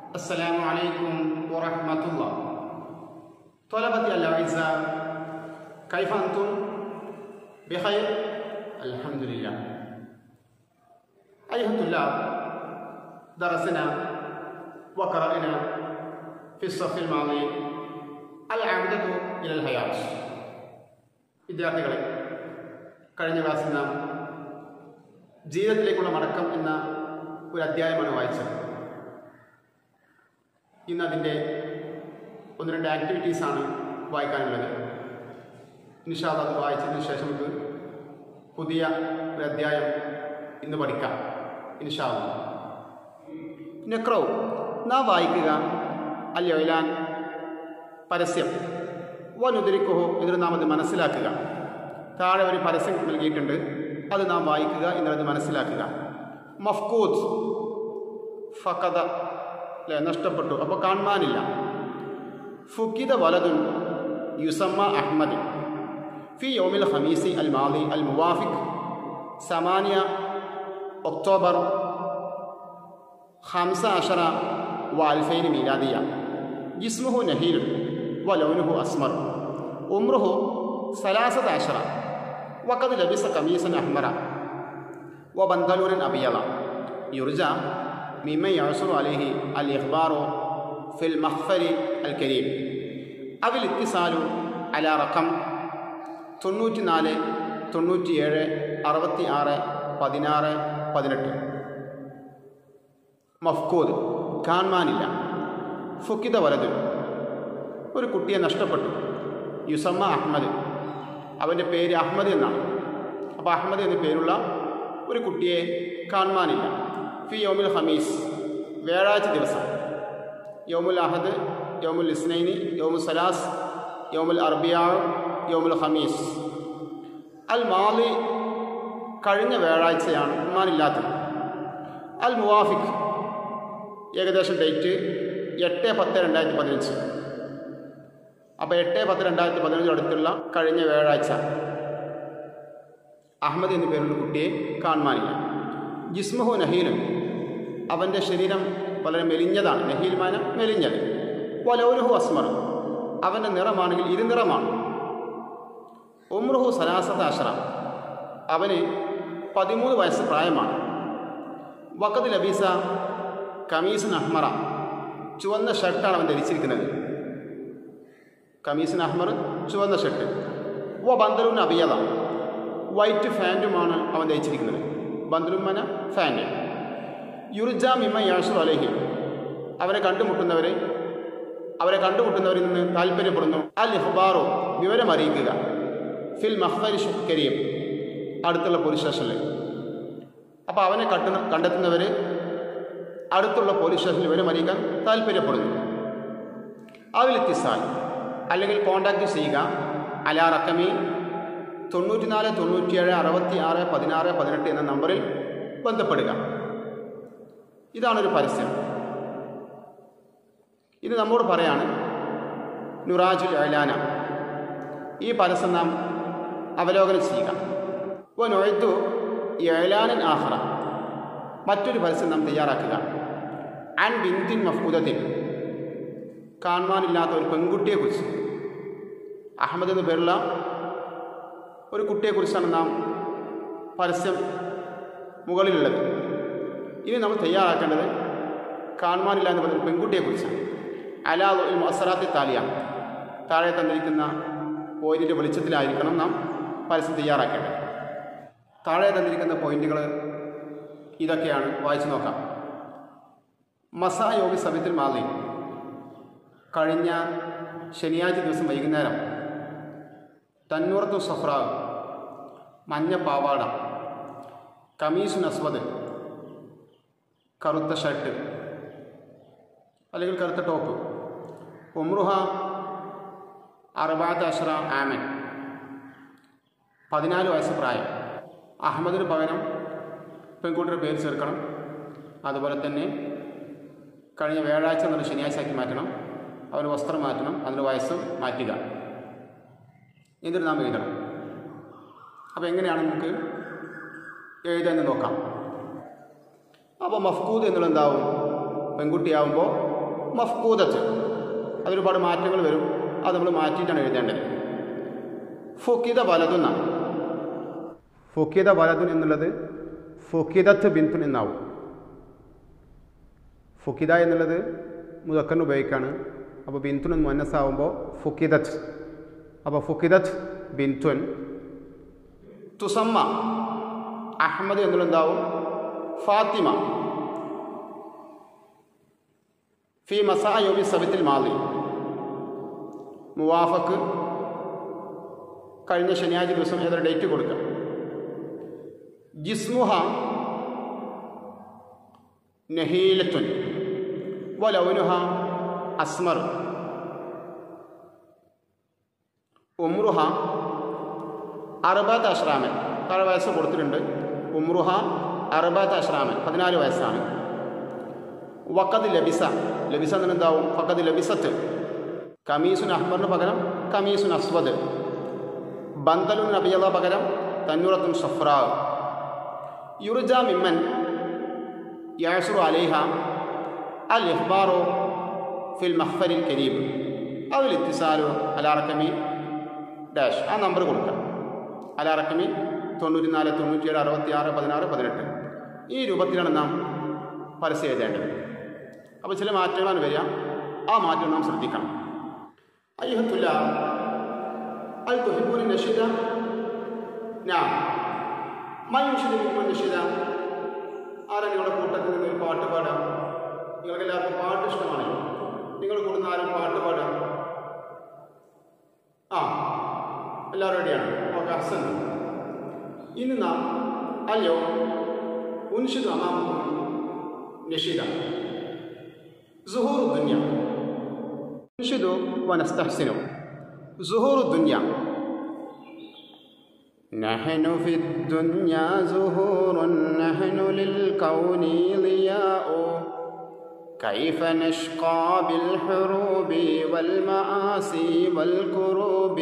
السلام عليكم ورحمة الله طلبتي الأعزاء كيف أنتم؟ بخير؟ الحمد لله أيها الطلاب درسنا وقرأنا في الصف الماضي العودة إلى الحياة വിദ്യാർത്ഥികളെ കഴിഞ്ഞ ക്ലാസ്സിൽ നാം ജീവിതത്തിലേക്കുള്ള മടക്കം എന്ന ഒരു അധ്യായമാണ് വായിച്ചത് ഇന്ന് അതിൻ്റെ ഒന്ന് രണ്ട് ആക്ടിവിറ്റീസാണ് വായിക്കാനുള്ളത് നിഷാദ് അത് വായിച്ചതിന് ശേഷം നമുക്ക് പുതിയ ഒരു അധ്യായം ഇന്ന് പഠിക്കാം ഇൻഷാദ് നെക്രോ നാം വായിക്കുക അൽ യൊയിലാൻ പരസ്യം വനുദരിക്കുഹോ ഇതിൽ നാം അത് മനസ്സിലാക്കുക താഴെ ഒരു പരസ്യം നൽകിയിട്ടുണ്ട് അത് നാം വായിക്കുക എന്നുള്ളത് മനസ്സിലാക്കുക മഫ്കൂദ് ഫക്കത അല്ലെ നഷ്ടപ്പെട്ടു അപ്പോൾ കാണാനില്ല ഫുക്കിദ വലതുൻ യുസമ്മ അഹ്മദ് ഫി യോമിൽ ഹമീസി അൽ മാലി അൽ മുവാഫിഖ് സമാനിയ ഒക്ടോബർ ഹംസ അഷറ വാൽഫൈൻ മീലാദിയ ജിസ്മുഹു നഹീൽ വലൗനുഹു അസ്മർ ഉമ്രുഹു സലാസത അഷറ വക്കത് ലബിസ കമീസൻ അഹ്മറ വബന്തലൂരൻ അബിയള യുർജ മിമ്മ യഴസുറു അലിഹി അൽ ഇഖ്ബാറു ഫിൽ മഹ്ഫരി അൽ കരീം അവിൽ ഇത്തിസാലു അല റക്കം തൊണ്ണൂറ്റി നാല് തൊണ്ണൂറ്റിയേഴ് അറുപത്തി ആറ് പതിനാറ് പതിനെട്ട് മഫ്കൂദ് കാണാനില്ല ഫുക്കിത വലത് ഒരു കുട്ടിയെ നഷ്ടപ്പെട്ടു യുസമ്മ അഹമ്മദ് അവൻ്റെ പേര് അഹമ്മദ് എന്നാണ് അപ്പോൾ അഹമ്മദ് എന്ന പേരുള്ള ഒരു കുട്ടിയെ കാണാനില്ല ഫി യോമുൽ ഹമീസ് വ്യാഴാഴ്ച ദിവസം യോമുൽ അഹദ് യോമുൽ ഇസ്നൈനി യോമുൽ സലാസ് യോമുൽ അർബിയാവ് യോമുൽ ഹമീസ് അൽ മാലി കഴിഞ്ഞ വ്യാഴാഴ്ചയാണ് ഉമ്മാനില്ലാത്തത് അൽ മുവാഫിഖ് ഏകദേശം ഡേറ്റ് എട്ട് പത്ത് രണ്ടായിരത്തി പതിനഞ്ച് അപ്പോൾ എട്ട് പത്ത് രണ്ടായിരത്തി പതിനഞ്ചിനടുത്തുള്ള കഴിഞ്ഞ വ്യാഴാഴ്ച അഹമ്മദ് എന്ന പേരുള്ള കുട്ടിയെ കാണുവാനില്ല ജിസ്മഹു നഹീലും അവൻ്റെ ശരീരം വളരെ മെലിഞ്ഞതാണ് നഹീൽ മാന മെലിഞ്ഞത് വലൗലുഹു അസ്മർ അവൻ്റെ നിറമാണെങ്കിൽ ഇരുനിറമാണ് ഉമ്രുഹു സലാസത അഷറ അവന് പതിമൂന്ന് വയസ്സ് പ്രായമാണ് വക്കത് ലബീസ കമീസൻ അഹ്മറ ചുവന്ന ഷർട്ടാണ് അവൻ ധരിച്ചിരിക്കുന്നത് കമീസൻ അഹ്മർ ചുവന്ന ഷർട്ട് വ ബന്തലൂൻ അബിയത വൈറ്റ് ഫാൻറ്റുമാണ് അവൻ ധരിച്ചിരിക്കുന്നത് ബന്തലൂൻ മന ഫാൻറ്റ് യുർജ മിമ്മ യാഷു അലഹി അവരെ കണ്ടുമുട്ടുന്നവരെ അവരെ കണ്ടുമുട്ടുന്നവരിൽ നിന്ന് താല്പര്യപ്പെടുന്നു അൽ ഇഹ്ബാറോ വിവരം അറിയിക്കുക ഫിൽ മഹ്ഫരി കരീം അടുത്തുള്ള പോലീസ് സ്റ്റേഷനിൽ അപ്പോൾ അവനെ കട്ടുന്ന കണ്ടെത്തുന്നവർ അടുത്തുള്ള പോലീസ് സ്റ്റേഷനിൽ വിവരം അറിയിക്കാൻ താല്പര്യപ്പെടുന്നു അതിലെത്തിസാൽ അല്ലെങ്കിൽ കോണ്ടാക്ട് ചെയ്യുക അലാ റക്കമി തൊണ്ണൂറ്റിനാല് തൊണ്ണൂറ്റിയേഴ് അറുപത്തി ആറ് പതിനാറ് പതിനെട്ട് എന്ന നമ്പറിൽ ബന്ധപ്പെടുക ഇതാണൊരു പരസ്യം ഇത് നമ്മോട് പറയാണ് നുറാജുൽ അലാന ഈ പരസ്യം നാം അവലോകനം ചെയ്യുക ഓ നൊയ്തു ഏലാനൻ ആഹ്റ മറ്റൊരു പരസ്യം നാം തയ്യാറാക്കുക അൻ ബിന്തിൻ മഫ്കൂദത്തിൻ കാണുവാനില്ലാത്ത ഒരു പെൺകുട്ടിയെക്കുറിച്ച് അഹമ്മദ് എന്ന പേരുള്ള ഒരു കുട്ടിയെക്കുറിച്ചാണ് നാം പരസ്യം മുകളിലുള്ളത് ഇനി നമ്മൾ തയ്യാറാക്കേണ്ടത് കാണുവാനില്ല എന്ന് പറയുന്ന പെൺകുട്ടിയെക്കുറിച്ചാണ് അലാ മസറാത്തി താലിയ താഴെ തന്നിരിക്കുന്ന പോയിന്റിൻ്റെ വെളിച്ചത്തിലായിരിക്കണം നാം പരസ്യം തയ്യാറാക്കേണ്ടത് താഴെ തന്നിരിക്കുന്ന പോയിന്റുകൾ ഇതൊക്കെയാണ് വായിച്ചു നോക്കാം മസാ യോഗി സമിത്തിൽ മാലി കഴിഞ്ഞ ശനിയാഴ്ച ദിവസം വൈകുന്നേരം തന്നൂറത്തു സഫ്രാവ് മഞ്ഞ പാവാട കമീസുൻ അസ്വദ് കറുത്ത ഷർട്ട് അല്ലെങ്കിൽ കറുത്ത ടോപ്പ് ഉമ്രുഹ അറുപാത്ത് അഷ്റ ആമൻ പതിനാല് വയസ്സ് പ്രായം അഹമ്മദിന് പകരം പെൺകുട്ടിയുടെ പേര് ചേർക്കണം അതുപോലെ തന്നെ കഴിഞ്ഞ വ്യാഴാഴ്ച എന്നുള്ള ശനിയാഴ്ച ആക്കി മാറ്റണം അവന് വസ്ത്രം മാറ്റണം അതിൻ്റെ വയസ്സ് മാറ്റുക എന്നിട്ട് നാം എഴുതണം അപ്പോൾ എങ്ങനെയാണ് നമുക്ക് എഴുതാൻ നോക്കാം അപ്പോൾ മഫ്കൂദ് എന്നുള്ളത് എന്താവും പെൺകുട്ടിയാവുമ്പോൾ മഫ്കൂദത്ത് അതിലൊരുപാട് മാറ്റങ്ങൾ വരും അത് നമ്മൾ മാറ്റിയിട്ടാണ് എഴുതേണ്ടത് ഫുക്കിത വലതുന്നാണ് ഫുക്കിത വലതുൻ എന്നുള്ളത് ഫുക്കിദത്ത് ബിന്തുൻ എന്നാവും ഫുക്കിദ എന്നുള്ളത് മുതക്കറിന് ഉപയോഗിക്കുകയാണ് അപ്പോൾ ബിന്തുൻ മുന്നസാവുമ്പോൾ ഫുക്കിദത്ത് അപ്പോൾ ഫുക്കിദത്ത് ബിന്തുൻ തുസമ്മ അഹമ്മദ് എന്നുള്ളതാവും ഫാത്തിമ ഫി മസായോബി സബിത്തിൽ മാലി മുവാഫക്ക് കഴിഞ്ഞ ശനിയാഴ്ച ദിവസം ഏതൊരു ഡേറ്റ് കൊടുക്കാം ജിസ്മുഹ നഹീലത്തുൻ വലൗനുഹ അസ്മർ ഉമ്രുഹ അറുപത് അഷ്റാമൻ താഴെ വയസ്സ് കൊടുത്തിട്ടുണ്ട് ഉമ്രുഹ അറുപത് അഷ്റാമൻ പതിനാല് വയസ്സാണ് വക്കത് ലബിസ ലബിസ എന്നുണ്ടാവും ഫക്കത് ലബിസത്ത് കമീസുൻ അഹ്മറിന് പകരം കമീസുൻ അസ്വദ് ബന്തലുൻ നബിയത പകരം തന്നൂറത്തും സഫ്രാവ് യുർജ മിമ്മൻ യാസുറു അലേഹ അൽ ഇഹ്ബാറോ ഫിൽ മഹ്ഫരിൽ കരീബ് അതിൽ ഇത്തിസാലോ അലാറക്കമി ഡാഷ് ആ നമ്പർ കൊടുക്കാം അലാറക്കമി തൊണ്ണൂറ്റി നാല് തൊണ്ണൂറ്റിയേഴ് അറുപത്തി ആറ് പതിനാറ് പതിനെട്ട് ഈ രൂപത്തിലാണ് നാം പരസ്യം എഴുതേണ്ടത് അപ്പോൾ ചില മാറ്റങ്ങളാണ് വരിക ആ മാറ്റം നാം ശ്രദ്ധിക്കണം അയ്യഹത്തുല്ല അൽ തുഹിബൂരി നഷിദ ഞാൻ മയുഷിദിക്കുമ്പോൾ നഷിദ ആരാ നിങ്ങളുടെ കൂട്ടത്തിൽ നിന്ന് ഒരു പാട്ട് പാടാം നിങ്ങൾക്ക് എല്ലാവർക്കും പാട്ട് ഇഷ്ടമാണല്ലോ നിങ്ങൾ കൂടുന്ന ആരും പാട്ട് പാടാം ആ എല്ലാവരും റെഡിയാണ് ഓക്കെ ഹസൻ ഇന്ന് നാം അല്ലയോ ഉൻഷിദ് അമാമുക്കും നഷിദ സുഹൂർ ദുന്യ ഉൻഷിദു വനസ്തഹ്സിനു സുഹൂർ ദുന്യ نحن في الدنيا زهور نحن للكون ضياء كيف نشقى بالحروب والمآسي والكروب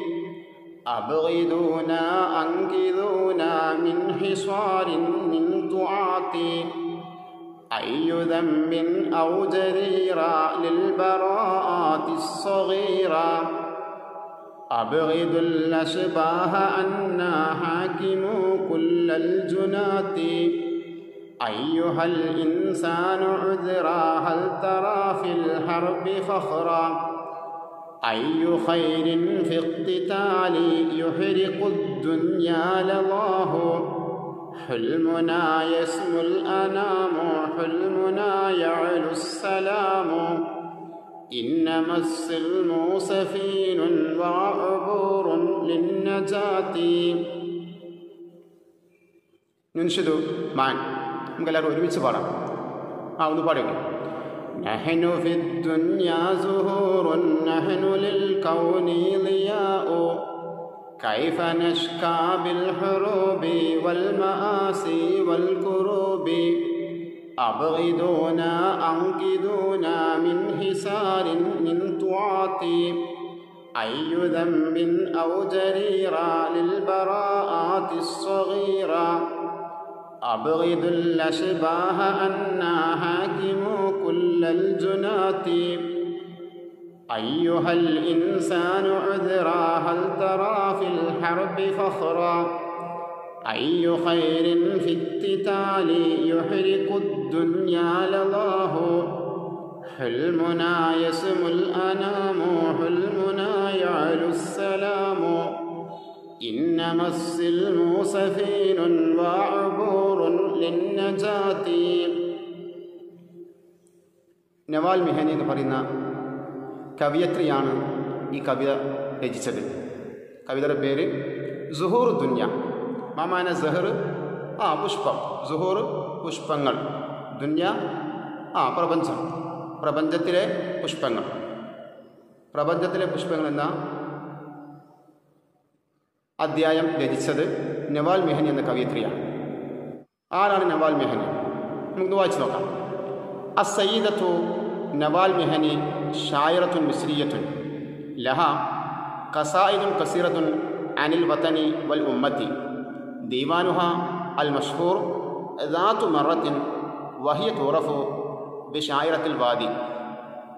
أبغضونا أنقذونا من حصار من تعاطي أي ذنب أو جريرة للبراءات الصغيرة أبغض الأشباه أنا حاكم كل الجنات أيها الإنسان عذرا هل ترى في الحرب فخرا أي خير في اقتتال يحرق الدنيا لظاه حلمنا يسمو الأنام حلمنا يعلو السلام إنما السلم سفين وعبور للنجاة നുൻഷിദു മാൻ നമുക്കെല്ലാവരും ഒരുമിച്ച് പാടാം ആ ഒന്ന് പാടിക്കോ نحن في الدنيا زهور نحن للكون ضياء كيف نشكى بالحروب والمآسي والكروب أبغضونا أنقذونا من حسار من تعاطي أي ذنب أو جريرة للبراءات الصغيرة أبغض الأشباه أنا حاكم كل الجنات أيها الإنسان عذرا هل ترى في الحرب فخرا أي خير في التتال يحرق الدنيا لظاه حلمنا يسمو الأنام حلمنا يعلو السلام إنما السلم سفين وعبور للنجاة നവാൽ മെഹനി എന്ന് പറയുന്ന കവിയത്രിയാണ് ഈ കവിത രചിച്ചത് കവിതയുടെ പേര് സുഹൂർ ദുന്യ മാമാന സഹർ ആ പുഷ്പം സുഹൂർ പുഷ്പങ്ങൾ ദുന്യ ആ പ്രപഞ്ചം പ്രപഞ്ചത്തിലെ പുഷ്പങ്ങൾ പ്രപഞ്ചത്തിലെ പുഷ്പങ്ങൾ എന്ന അധ്യായം രചിച്ചത് നവാൽ മെഹനി എന്ന കവിയത്രിയാണ് ആരാണ് നവാൽ മെഹനി നമുക്ക് വായിച്ചു നോക്കാം അസയ്യിദത്തു നവാൽ മെഹനി ഷായറത്തുൻ മിസ്രിയത്തുൻ ലഹ കസായിദുൻ കസീറത്തുൻ അനിൽ വത്തനി വൽ ഉമ്മത്തി ദീവാനുഹ അൽ മഷ്ഹൂർ ദാത്തു മറത്തിൻ വഹിയ തൂറഫു ബിഷായിറത്തിൽ വാദി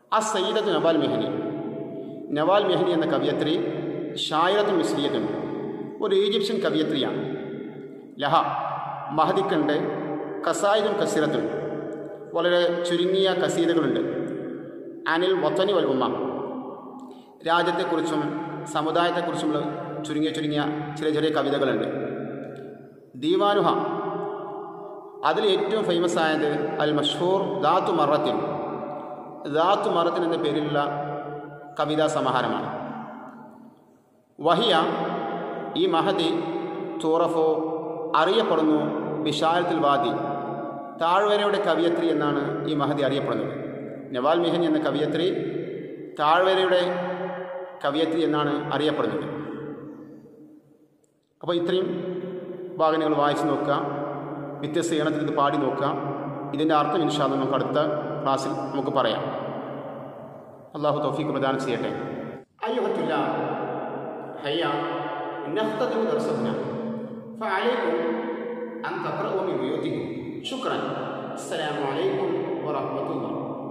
ആ സയ്യിദത്ത് നവാൽ മെഹനി നവാൽ മെഹനി എന്ന കവിയത്രി ഷായിറത്തും മിസ്ലിയത്തും ഒരു ഈജിപ്ഷ്യൻ കവിയത്രിയാണ് ലഹ മഹദിക്കുണ്ട് കസായിദും കസീറത്തും വളരെ ചുരുങ്ങിയ കസീതകളുണ്ട് അനിൽ വത്തനി വൽ ഉമ്മ രാജ്യത്തെക്കുറിച്ചും സമുദായത്തെക്കുറിച്ചുമുള്ള ചുരുങ്ങിയ ചുരുങ്ങിയ ചെറിയ ചെറിയ കവിതകളുണ്ട് ദീവാനുഹ അതിൽ ഏറ്റവും ഫേമസ് ആയത് അൽ മഷൂർ ദാത്തു മറത്തിൻ ദാത്തു മറത്തിൻ എന്ന പേരിലുള്ള കവിതാ സമാഹാരമാണ് വഹിയ ഈ മഹദി തൂറഫോ അറിയപ്പെടുന്നു വിശാലത്തിൽ വാദി താഴ്വരയുടെ കവിയത്രി എന്നാണ് ഈ മഹദി അറിയപ്പെടുന്നത് നവാൽ മിഹൻ എന്ന കവിയത്രി താഴ്വരയുടെ കവിയത്രി എന്നാണ് അറിയപ്പെടുന്നത് അപ്പോൾ ഇത്രയും ഭാഗങ്ങൾ വായിച്ച് നോക്കുക വ്യത്യസ്ത ഈണത്തിൽ ഇത് പാടി നോക്കുക ഇതിൻ്റെ അർത്ഥം ഇൻഷാല്ല നമുക്ക് അടുത്ത ക്ലാസ്സിൽ നമുക്ക് പറയാം അള്ളാഹു തൗഫീഖ് പ്രദാനം ചെയ്യട്ടെ അയ്യുഹത്തുല്ല ഹയ്യ نختتم درسنا فعليكم أن تقرأوا من بيوتكم شكرا السلام عليكم ورحمة الله